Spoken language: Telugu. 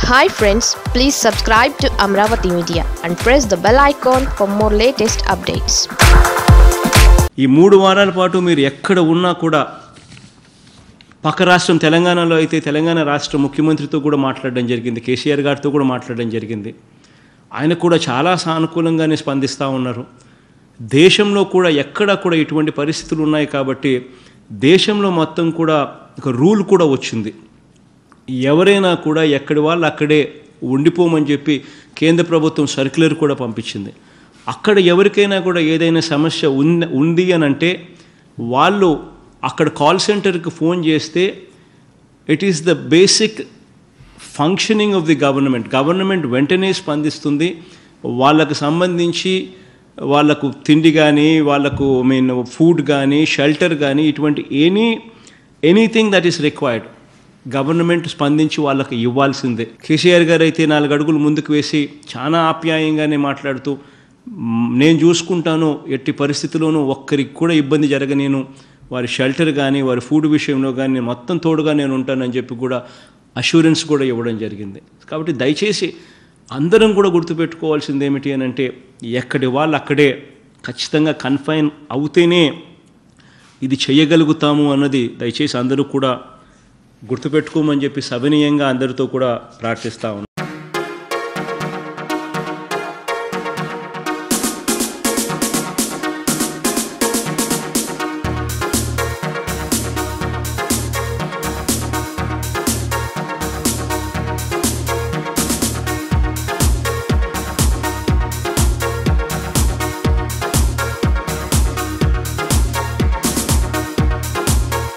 hi friends please subscribe to Amaravati media and press the bell icon for more latest updates ఈ మూడు వారాల పాటు మీరు ఎక్కడ ఉన్నా కూడా పక్క రాష్ట్రం తెలంగాణలో అయితే తెలంగాణ రాష్ట్ర ముఖ్యమంత్రితో కూడా మాట్లాడడం జరిగింది కేసీఆర్ గారితో కూడా మాట్లాడడం జరిగింది ఆయన కూడా చాలా సానుకూలంగానే స్పందిస్తూ ఉన్నారు దేశంలో కూడా ఎక్కడ కూడా ఇటువంటి పరిస్థితులు ఉన్నాయి కాబట్టి దేశంలో మొత్తం కూడా ఒక రూల్ కూడా వచ్చింది ఎవరైనా కూడా ఎక్కడి వాళ్ళు అక్కడే ఉండిపోమని చెప్పి కేంద్ర ప్రభుత్వం సర్క్యులర్ కూడా పంపించింది అక్కడ ఎవరికైనా కూడా ఏదైనా సమస్య ఉన్న ఉంది అని అంటే వాళ్ళు అక్కడ కాల్ సెంటర్కి ఫోన్ చేస్తే it is the basic functioning of the government government వెంటనే స్పందిస్తుంది వాళ్ళకు సంబంధించి వాళ్ళకు తిండి కానీ వాళ్ళకు మీన్ ఫుడ్ కానీ షెల్టర్ కానీ ఇటువంటి any anything that is required government స్పందించి వాళ్ళకి ఇవ్వాల్సిందే కేసీఆర్ గారు అయితే నాలుగు అడుగులు ముందుకు వేసి చాలా ఆప్యాయంగానే మాట్లాడుతూ "మ్, నేను చూసుకుంటాను ఎట్టి పరిస్థితిలోనూ ఒక్కరికి కూడా ఇబ్బంది జరగనేను వారి షెల్టర్ కానీ వారి ఫుడ్ విషయంలో కానీ నేను మొత్తం తోడుగా నేను ఉంటానని చెప్పి కూడా అష్యూరెన్స్ కూడా ఇవ్వడం జరిగింది కాబట్టి దయచేసి అందరం కూడా గుర్తుపెట్టుకోవాల్సింది ఏమిటి అని అంటే ఎక్కడి వాళ్ళు అక్కడే ఖచ్చితంగా కన్ఫైన్ అవుతేనే ఇది చేయగలుగుతాము అన్నది దయచేసి అందరూ కూడా గుర్తుపెట్టుకోమని చెప్పి సవినీయంగా అందరితో కూడా ప్రార్థిస్తా ఉన్నాను